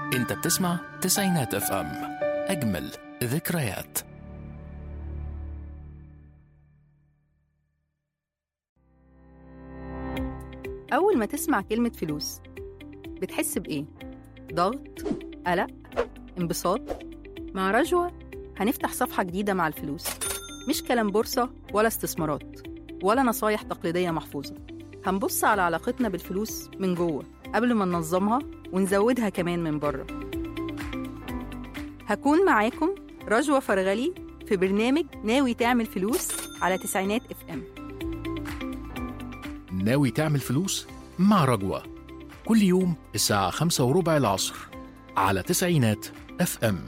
انت بتسمع تسعينات اف ام اجمل ذكريات أول ما تسمع كلمة فلوس بتحس بإيه؟ ضغط؟ قلق؟ انبساط؟ مع رجوة هنفتح صفحة جديدة مع الفلوس مش كلام بورصة ولا استثمارات ولا نصايح تقليدية محفوظة هنبص على علاقتنا بالفلوس من جوه قبل ما ننظمها ونزودها كمان من بره هكون معاكم رجوة فرغلي في برنامج ناوي تعمل فلوس على تسعينات اف ام ناوي تعمل فلوس مع رجوة كل يوم الساعة خمسة وربع العصر على تسعينات اف ام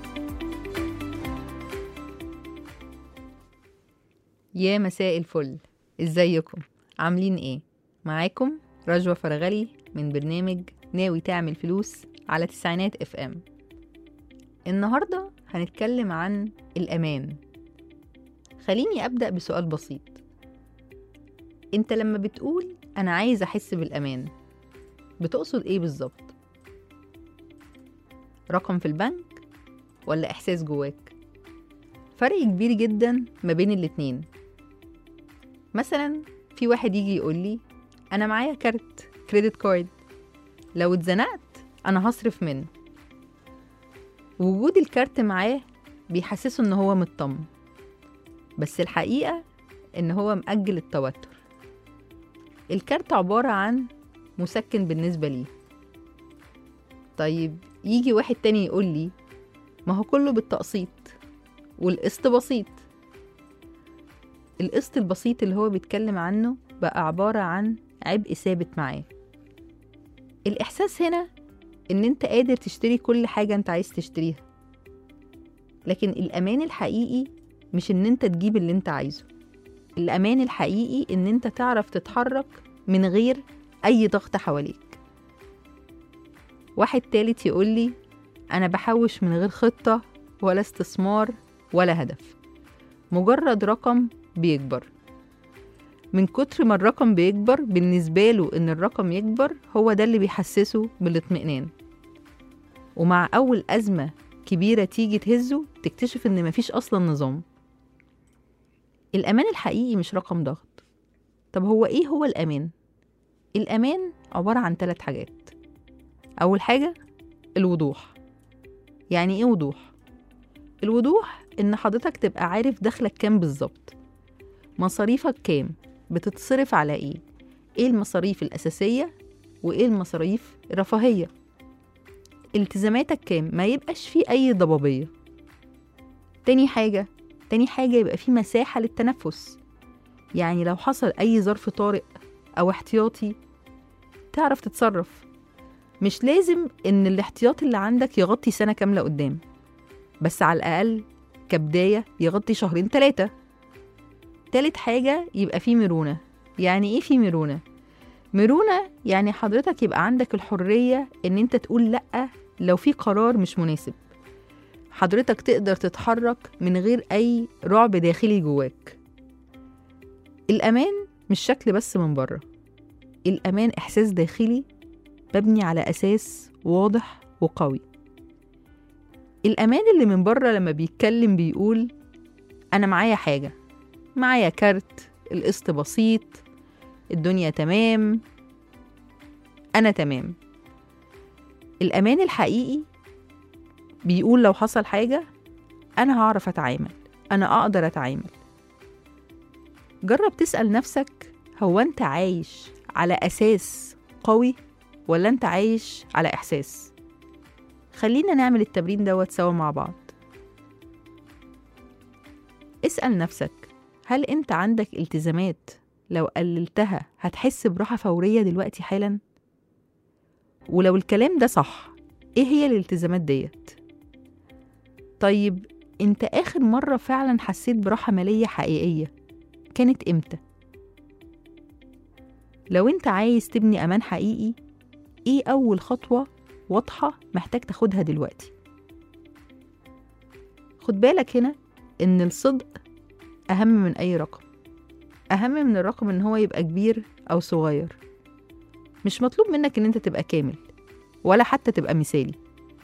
يا مساء الفل ازيكم عاملين ايه معاكم رجوة فرغلي من برنامج ناوي تعمل فلوس على تسعينات اف ام النهاردة هنتكلم عن الأمان خليني أبدأ بسؤال بسيط انت لما بتقول أنا عايز أحس بالأمان بتقصد ايه بالظبط رقم في البنك ولا إحساس جواك فرق كبير جدا ما بين الاتنين مثلا في واحد يجي يقول لي انا معايا كارت كريدت كارد لو اتزنقت انا هصرف منه وجود الكارت معاه بيحسسه ان هو مطمن بس الحقيقة ان هو مأجل التوتر الكارت عبارة عن مسكن بالنسبة ليه طيب يجي واحد تاني يقول لي ما هو كله بالتقسيط والقسط بسيط القسط البسيط اللي هو بيتكلم عنه بقى عبارة عن عبء ثابت معاه الإحساس هنا إن أنت قادر تشتري كل حاجة أنت عايز تشتريها لكن الأمان الحقيقي مش إن أنت تجيب اللي أنت عايزه الأمان الحقيقي إن أنت تعرف تتحرك من غير أي ضغط حواليك واحد تالت يقولي أنا بحوش من غير خطة ولا استثمار ولا هدف مجرد رقم بيكبر من كتر ما الرقم بيكبر بالنسبة له إن الرقم يكبر هو ده اللي بيحسسه بالاطمئنان ومع أول أزمة كبيرة تيجي تهزه تكتشف إن مفيش أصلا نظام الأمان الحقيقي مش رقم ضغط طب هو إيه هو الأمان؟ الأمان عبارة عن ثلاث حاجات أول حاجة الوضوح يعني إيه وضوح؟ الوضوح إن حضرتك تبقى عارف دخلك كام بالظبط مصاريفك كام بتتصرف على إيه إيه المصاريف الأساسية وإيه المصاريف الرفاهية التزاماتك كام ما يبقاش فيه أي ضبابية تاني حاجة تاني حاجة يبقى فيه مساحة للتنفس يعني لو حصل أي ظرف طارئ أو احتياطي تعرف تتصرف مش لازم إن الاحتياط اللي عندك يغطي سنة كاملة قدام بس على الأقل كبداية يغطي شهرين تلاتة تالت حاجة يبقى فيه مرونة يعني إيه فيه مرونة؟ مرونة يعني حضرتك يبقى عندك الحرية إن أنت تقول لأ لو في قرار مش مناسب حضرتك تقدر تتحرك من غير أي رعب داخلي جواك الأمان مش شكل بس من بره الأمان إحساس داخلي مبني على أساس واضح وقوي الأمان اللي من بره لما بيتكلم بيقول أنا معايا حاجة معايا كارت القسط بسيط الدنيا تمام أنا تمام الأمان الحقيقي بيقول لو حصل حاجة أنا هعرف أتعامل أنا أقدر أتعامل جرب تسأل نفسك هو أنت عايش على أساس قوي ولا أنت عايش على إحساس خلينا نعمل التمرين دوت سوا مع بعض اسأل نفسك هل أنت عندك التزامات لو قللتها هتحس براحة فورية دلوقتي حالا؟ ولو الكلام ده صح ايه هي الالتزامات ديت؟ طيب انت آخر مرة فعلا حسيت براحة مالية حقيقية كانت امتى؟ لو انت عايز تبني أمان حقيقي ايه أول خطوة واضحة محتاج تاخدها دلوقتي؟ خد بالك هنا إن الصدق أهم من أي رقم أهم من الرقم إن هو يبقى كبير أو صغير مش مطلوب منك إن أنت تبقى كامل ولا حتى تبقى مثالي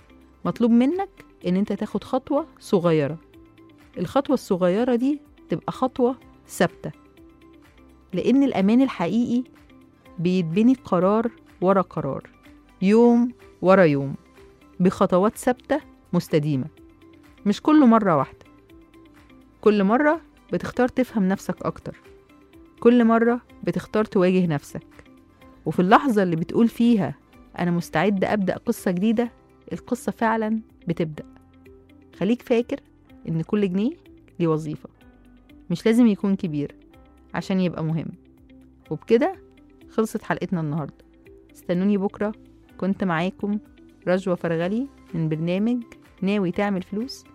مطلوب منك إن أنت تاخد خطوة صغيرة الخطوة الصغيرة دي تبقى خطوة ثابتة لأن الأمان الحقيقي بيتبني قرار ورا قرار يوم ورا يوم بخطوات ثابتة مستديمة مش كل مرة واحدة كل مرة بتختار تفهم نفسك أكتر كل مرة بتختار تواجه نفسك وفي اللحظة اللي بتقول فيها أنا مستعد أبدأ قصة جديدة القصة فعلا بتبدأ خليك فاكر إن كل جنيه ليه وظيفة مش لازم يكون كبير عشان يبقى مهم وبكده خلصت حلقتنا النهاردة استنوني بكرة كنت معاكم رجوة فرغلي من برنامج ناوي تعمل فلوس